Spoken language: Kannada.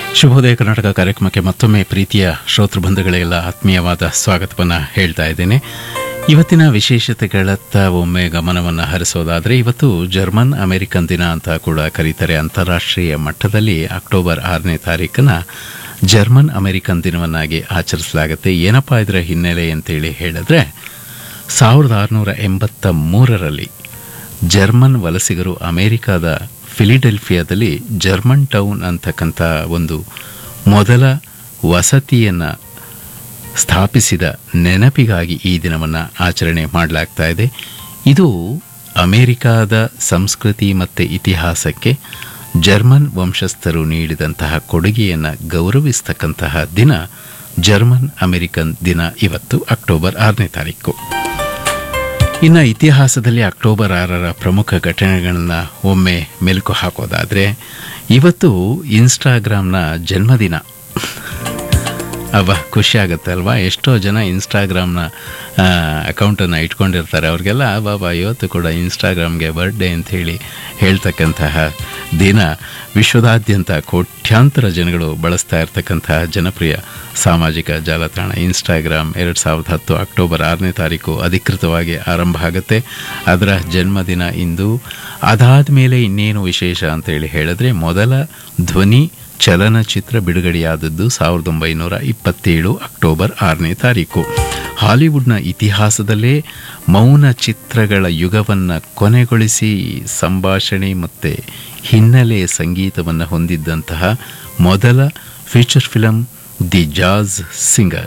ಶುಭೋದಯ ಕರ್ನಾಟಕ ಕಾರ್ಯಕ್ರಮಕ್ಕೆ ಮತ್ತೊಮ್ಮೆ ಪ್ರೀತಿಯ ಶ್ರೋತೃ ಬಂಧುಗಳೆಲ್ಲ ಆತ್ಮೀಯವಾದ ಸ್ವಾಗತವನ್ನು ಹೇಳ್ತಾ ಇದ್ದೇನೆ ಇವತ್ತಿನ ವಿಶೇಷತೆಗಳತ್ತ ಒಮ್ಮೆ ಗಮನವನ್ನು ಹರಿಸೋದಾದರೆ ಇವತ್ತು ಜರ್ಮನ್ ಅಮೆರಿಕನ್ ದಿನ ಅಂತ ಕೂಡ ಕರೀತಾರೆ ಅಂತಾರಾಷ್ಟ್ರೀಯ ಮಟ್ಟದಲ್ಲಿ ಅಕ್ಟೋಬರ್ ಆರನೇ ತಾರೀಕನ್ನ ಜರ್ಮನ್ ಅಮೆರಿಕನ್ ದಿನವನ್ನಾಗಿ ಆಚರಿಸಲಾಗುತ್ತೆ ಏನಪ್ಪಾ ಇದರ ಹಿನ್ನೆಲೆ ಅಂತೇಳಿ ಹೇಳಿದ್ರೆ ಸಾವಿರದ ಆರುನೂರ ಎಂಬತ್ತ ಮೂರರಲ್ಲಿ ಜರ್ಮನ್ ವಲಸಿಗರು ಅಮೆರಿಕಾದ ಫಿಲಿಡೆಲ್ಫಿಯಾದಲ್ಲಿ ಜರ್ಮನ್ ಟೌನ್ ಅಂತಕ್ಕಂಥ ಒಂದು ಮೊದಲ ವಸತಿಯನ್ನು ಸ್ಥಾಪಿಸಿದ ನೆನಪಿಗಾಗಿ ಈ ದಿನವನ್ನು ಆಚರಣೆ ಮಾಡಲಾಗ್ತಾ ಇದೆ ಇದು ಅಮೆರಿಕಾದ ಸಂಸ್ಕೃತಿ ಮತ್ತು ಇತಿಹಾಸಕ್ಕೆ ಜರ್ಮನ್ ವಂಶಸ್ಥರು ನೀಡಿದಂತಹ ಕೊಡುಗೆಯನ್ನು ಗೌರವಿಸ್ತಕ್ಕಂತಹ ದಿನ ಜರ್ಮನ್ ಅಮೆರಿಕನ್ ದಿನ ಇವತ್ತು ಅಕ್ಟೋಬರ್ ಆರನೇ ತಾರೀಕು ಇನ್ನು ಇತಿಹಾಸದಲ್ಲಿ ಅಕ್ಟೋಬರ್ ಆರರ ಪ್ರಮುಖ ಘಟನೆಗಳನ್ನ ಒಮ್ಮೆ ಮೆಲುಕು ಹಾಕೋದಾದರೆ ಇವತ್ತು ಇನ್ಸ್ಟಾಗ್ರಾಮ್ನ ಜನ್ಮದಿನ ಅವ ಖುಷಿ ಆಗುತ್ತೆ ಅಲ್ವಾ ಎಷ್ಟೋ ಜನ ಇನ್ಸ್ಟಾಗ್ರಾಮ್ನ ಅಕೌಂಟನ್ನು ಇಟ್ಕೊಂಡಿರ್ತಾರೆ ಅವ್ರಿಗೆಲ್ಲ ಬಾಬಾ ಇವತ್ತು ಕೂಡ ಇನ್ಸ್ಟಾಗ್ರಾಮ್ಗೆ ಬರ್ಡೇ ಅಂಥೇಳಿ ಹೇಳ್ತಕ್ಕಂತಹ ದಿನ ವಿಶ್ವದಾದ್ಯಂತ ಕೋಟ್ಯಾಂತರ ಜನಗಳು ಬಳಸ್ತಾ ಇರ್ತಕ್ಕಂತಹ ಜನಪ್ರಿಯ ಸಾಮಾಜಿಕ ಜಾಲತಾಣ ಇನ್ಸ್ಟಾಗ್ರಾಮ್ ಎರಡು ಸಾವಿರದ ಹತ್ತು ಅಕ್ಟೋಬರ್ ಆರನೇ ತಾರೀಕು ಅಧಿಕೃತವಾಗಿ ಆರಂಭ ಆಗುತ್ತೆ ಅದರ ಜನ್ಮದಿನ ಇಂದು ಅದಾದ ಮೇಲೆ ಇನ್ನೇನು ವಿಶೇಷ ಅಂತೇಳಿ ಹೇಳಿದ್ರೆ ಮೊದಲ ಧ್ವನಿ ಚಲನಚಿತ್ರ ಬಿಡುಗಡೆಯಾದದ್ದು ಸಾವಿರದ ಒಂಬೈನೂರ ಇಪ್ಪತ್ತೇಳು ಅಕ್ಟೋಬರ್ ಆರನೇ ತಾರೀಕು ಹಾಲಿವುಡ್ನ ಇತಿಹಾಸದಲ್ಲೇ ಮೌನ ಚಿತ್ರಗಳ ಯುಗವನ್ನು ಕೊನೆಗೊಳಿಸಿ ಸಂಭಾಷಣೆ ಮತ್ತು ಹಿನ್ನೆಲೆ ಸಂಗೀತವನ್ನು ಹೊಂದಿದ್ದಂತಹ ಮೊದಲ feature film The Jazz singer